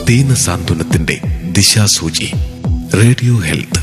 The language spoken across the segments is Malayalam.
ദീന സാന്ത്വനത്തിന്റെ ദിശാസൂചി റേഡിയോ ഹെൽത്ത്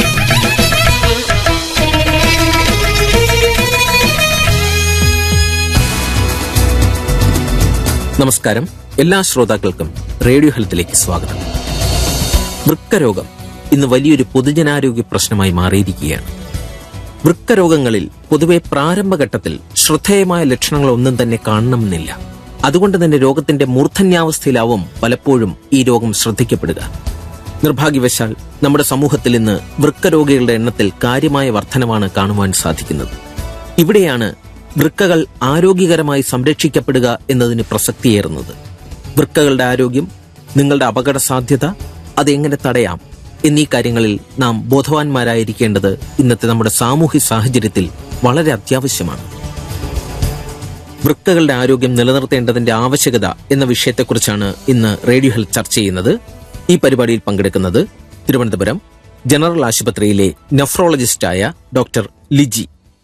നമസ്കാരം എല്ലാ ശ്രോതാക്കൾക്കും റേഡിയോ ഹെൽത്തിലേക്ക് സ്വാഗതം വൃക്കരോഗം ഇന്ന് വലിയൊരു പൊതുജനാരോഗ്യ പ്രശ്നമായി മാറിയിരിക്കുകയാണ് വൃക്കരോഗങ്ങളിൽ പൊതുവെ പ്രാരംഭഘട്ടത്തിൽ ശ്രദ്ധേയമായ ലക്ഷണങ്ങളൊന്നും തന്നെ കാണണമെന്നില്ല അതുകൊണ്ട് തന്നെ രോഗത്തിന്റെ മൂർധന്യാവസ്ഥയിലാവും പലപ്പോഴും ഈ രോഗം ശ്രദ്ധിക്കപ്പെടുക നിർഭാഗ്യവശാൽ നമ്മുടെ സമൂഹത്തിൽ ഇന്ന് വൃക്കരോഗികളുടെ എണ്ണത്തിൽ കാര്യമായ വർധനമാണ് കാണുവാൻ സാധിക്കുന്നത് ഇവിടെയാണ് വൃക്കകൾ ആരോഗ്യകരമായി സംരക്ഷിക്കപ്പെടുക എന്നതിന് പ്രസക്തിയേറുന്നത് വൃക്കകളുടെ ആരോഗ്യം നിങ്ങളുടെ അപകട സാധ്യത അതെങ്ങനെ തടയാം എന്നീ കാര്യങ്ങളിൽ നാം ബോധവാന്മാരായിരിക്കേണ്ടത് ഇന്നത്തെ നമ്മുടെ സാമൂഹ്യ സാഹചര്യത്തിൽ വളരെ അത്യാവശ്യമാണ് വൃക്കകളുടെ ആരോഗ്യം നിലനിർത്തേണ്ടതിന്റെ ആവശ്യകത എന്ന വിഷയത്തെക്കുറിച്ചാണ് ഇന്ന് റേഡിയോ ഹെൽത്ത് ചർച്ച ചെയ്യുന്നത് ഈ പരിപാടിയിൽ പങ്കെടുക്കുന്നത് തിരുവനന്തപുരം ജനറൽ ആശുപത്രിയിലെ നെഫ്രോളജിസ്റ്റായ ഡോക്ടർ ലിജി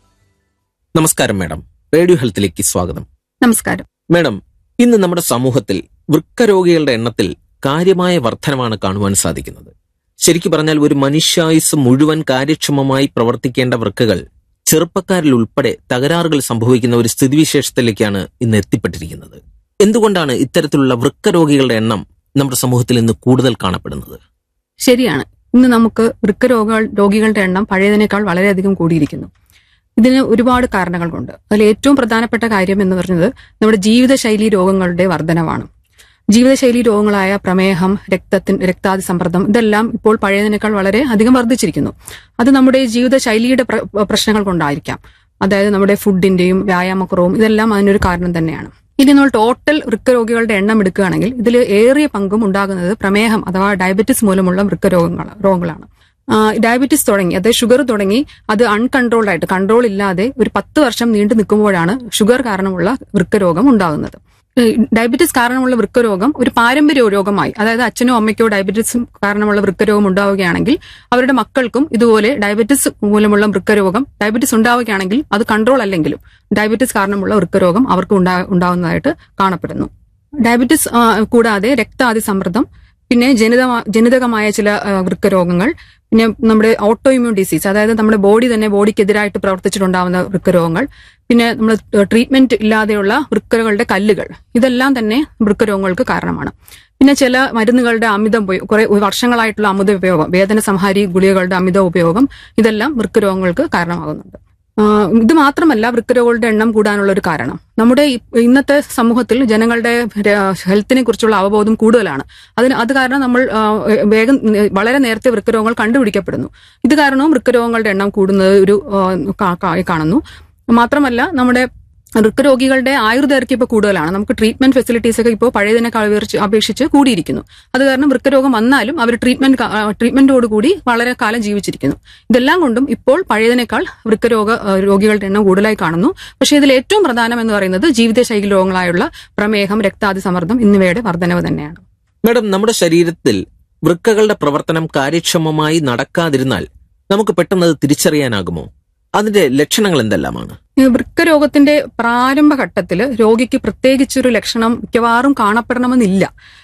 നമസ്കാരം മാഡം റേഡിയോ ഹെൽത്തിലേക്ക് സ്വാഗതം നമസ്കാരം മാഡം ഇന്ന് നമ്മുടെ സമൂഹത്തിൽ വൃക്കരോഗികളുടെ എണ്ണത്തിൽ കാര്യമായ വർധനമാണ് കാണുവാൻ സാധിക്കുന്നത് ശരിക്കു പറഞ്ഞാൽ ഒരു മനുഷ്യായുസ് മുഴുവൻ കാര്യക്ഷമമായി പ്രവർത്തിക്കേണ്ട വൃക്കകൾ ചെറുപ്പക്കാരിൽ ഉൾപ്പെടെ തകരാറുകൾ സംഭവിക്കുന്ന ഒരു സ്ഥിതിവിശേഷത്തിലേക്കാണ് ഇന്ന് എത്തിപ്പെട്ടിരിക്കുന്നത് എന്തുകൊണ്ടാണ് ഇത്തരത്തിലുള്ള വൃക്കരോഗികളുടെ എണ്ണം നമ്മുടെ സമൂഹത്തിൽ ഇന്ന് കൂടുതൽ കാണപ്പെടുന്നത് ശരിയാണ് ഇന്ന് നമുക്ക് വൃക്കരോഗ രോഗികളുടെ എണ്ണം പഴയതിനേക്കാൾ വളരെയധികം കൂടിയിരിക്കുന്നു ഇതിന് ഒരുപാട് കാരണങ്ങളുണ്ട് അതിൽ ഏറ്റവും പ്രധാനപ്പെട്ട കാര്യം എന്ന് പറയുന്നത് നമ്മുടെ ജീവിതശൈലി രോഗങ്ങളുടെ വർധനവാണ് ജീവിതശൈലി രോഗങ്ങളായ പ്രമേഹം രക്തത്തിൻ രക്താതി സമ്മർദ്ദം ഇതെല്ലാം ഇപ്പോൾ പഴയതിനേക്കാൾ വളരെ അധികം വർദ്ധിച്ചിരിക്കുന്നു അത് നമ്മുടെ ജീവിതശൈലിയുടെ പ്ര- പ്രശ്നങ്ങൾ കൊണ്ടായിരിക്കാം അതായത് നമ്മുടെ ഫുഡിന്റെയും വ്യായാമക്കുറവും ഇതെല്ലാം അതിനൊരു കാരണം തന്നെയാണ് ഇനി നമ്മൾ ടോട്ടൽ വൃക്കരോഗികളുടെ എണ്ണം എടുക്കുകയാണെങ്കിൽ ഇതിൽ ഏറിയ പങ്കും ഉണ്ടാകുന്നത് പ്രമേഹം അഥവാ ഡയബറ്റിസ് മൂലമുള്ള വൃക്കരോഗങ്ങൾ രോഗങ്ങളാണ് ആ, ഡയബറ്റിസ് തുടങ്ങി അതായത് ഷുഗർ തുടങ്ങി അത് അൺകൺട്രോൾഡ് ആയിട്ട് കൺട്രോൾ ഇല്ലാതെ ഒരു പത്ത് വർഷം നീണ്ടു നിൽക്കുമ്പോഴാണ് ഷുഗർ കാരണമുള്ള വൃക്കരോഗം ഉണ്ടാകുന്നത് ഈ ഡയബറ്റിസ് കാരണമുള്ള വൃക്കരോഗം ഒരു പാരമ്പര്യ രോഗമായി അതായത് അച്ഛനോ അമ്മയ്ക്കോ ഡയബറ്റിസ് കാരണമുള്ള വൃക്കരോഗം ഉണ്ടാവുകയാണെങ്കിൽ അവരുടെ മക്കൾക്കും ഇതുപോലെ ഡയബറ്റിസ് മൂലമുള്ള വൃക്കരോഗം ഡയബറ്റിസ് ഉണ്ടാവുകയാണെങ്കിൽ അത് കൺട്രോൾ അല്ലെങ്കിലും ഡയബറ്റിസ് കാരണമുള്ള വൃക്കരോഗം അവർക്ക് ഉണ്ടാ ഉണ്ടാവുന്നതായിട്ട് കാണപ്പെടുന്നു ഡയബറ്റിസ് ആ, കൂടാതെ രക്താതി സമ്മർദ്ദം പിന്നെ ജനിത ജനിതകമായ ചില ആ, വൃക്കരോഗങ്ങൾ പിന്നെ നമ്മുടെ ഓട്ടോ ഇമ്മ്യൂൺ ഡിസീസ് അതായത് നമ്മുടെ ബോഡി തന്നെ ബോഡിക്കെതിരായിട്ട് പ്രവർത്തിച്ചിട്ടുണ്ടാവുന്ന വൃക്കരോഗങ്ങൾ പിന്നെ നമ്മൾ ട്രീറ്റ്മെന്റ് ഇല്ലാതെയുള്ള വൃക്കകളുടെ കല്ലുകൾ ഇതെല്ലാം തന്നെ വൃക്കരോഗങ്ങൾക്ക് കാരണമാണ് പിന്നെ ചില മരുന്നുകളുടെ അമിത ഉപയോഗം കുറെ വർഷങ്ങളായിട്ടുള്ള അമിത ഉപയോഗം വേദന സംഹാരി ഗുളികകളുടെ അമിത ഉപയോഗം ഇതെല്ലാം വൃക്കരോഗങ്ങൾക്ക് കാരണമാകുന്നുണ്ട് ആ, ഇത് മാത്രമല്ല വൃക്കരോഗങ്ങളുടെ എണ്ണം കൂടാനുള്ള ഒരു കാരണം നമ്മുടെ ഇ- ഇന്നത്തെ സമൂഹത്തിൽ ജനങ്ങളുടെ ര- ഹെൽത്തിനെ കുറിച്ചുള്ള അവബോധം കൂടുതലാണ് അതിന് അത് കാരണം നമ്മൾ ആ, വേഗം വളരെ നേരത്തെ വൃക്കരോഗങ്ങൾ കണ്ടുപിടിക്കപ്പെടുന്നു ഇത് കാരണവും വൃക്കരോഗങ്ങളുടെ എണ്ണം കൂടുന്നത് ഒരു ആ, കാ- കാ- കാണുന്നു മാത്രമല്ല നമ്മുടെ വൃക്കരോഗികളുടെ ആയുർദൈർഘ്യം ഇപ്പോൾ കൂടുതലാണ് നമുക്ക് ട്രീറ്റ്മെന്റ് ഫെസിലിറ്റീസ് ഒക്കെ ഇപ്പോൾ പഴയതിനേക്കാൾ അപേക്ഷിച്ച് അപേക്ഷിച്ച് കൂടിയിരിക്കുന്നു അത് കാരണം വൃക്കരോഗം വന്നാലും അവർ ട്രീറ്റ്മെന്റ് ക- ആ, ട്രീറ്റ്മെന്റോട് കൂടി വളരെ കാലം ജീവിച്ചിരിക്കുന്നു ഇതെല്ലാം കൊണ്ടും ഇപ്പോൾ പഴയതിനേക്കാൾ വൃക്കരോഗ ആ, രോഗികളുടെ എണ്ണം കൂടുതലായി കാണുന്നു പക്ഷേ ഇതിൽ ഏറ്റവും പ്രധാനം എന്ന് പറയുന്നത് ജീവിതശൈലി രോഗങ്ങളായുള്ള പ്രമേഹം രക്താതി സമ്മർദ്ദം എന്നിവയുടെ വർധനവ് തന്നെയാണ് മാഡം നമ്മുടെ ശരീരത്തിൽ വൃക്കകളുടെ പ്രവർത്തനം കാര്യക്ഷമമായി നടക്കാതിരുന്നാൽ നമുക്ക് പെട്ടെന്ന് അത് തിരിച്ചറിയാനാകുമോ അതിന്റെ ലക്ഷണങ്ങൾ എന്തെല്ലാമാണ് ഈ വൃക്കരോഗത്തിന്റെ പ്രാരംഭ ഘട്ടത്തിൽ രോഗിക്ക് പ്രത്യേകിച്ചൊരു ലക്ഷണം മിക്കവാറും കാണപ്പെടണമെന്നില്ല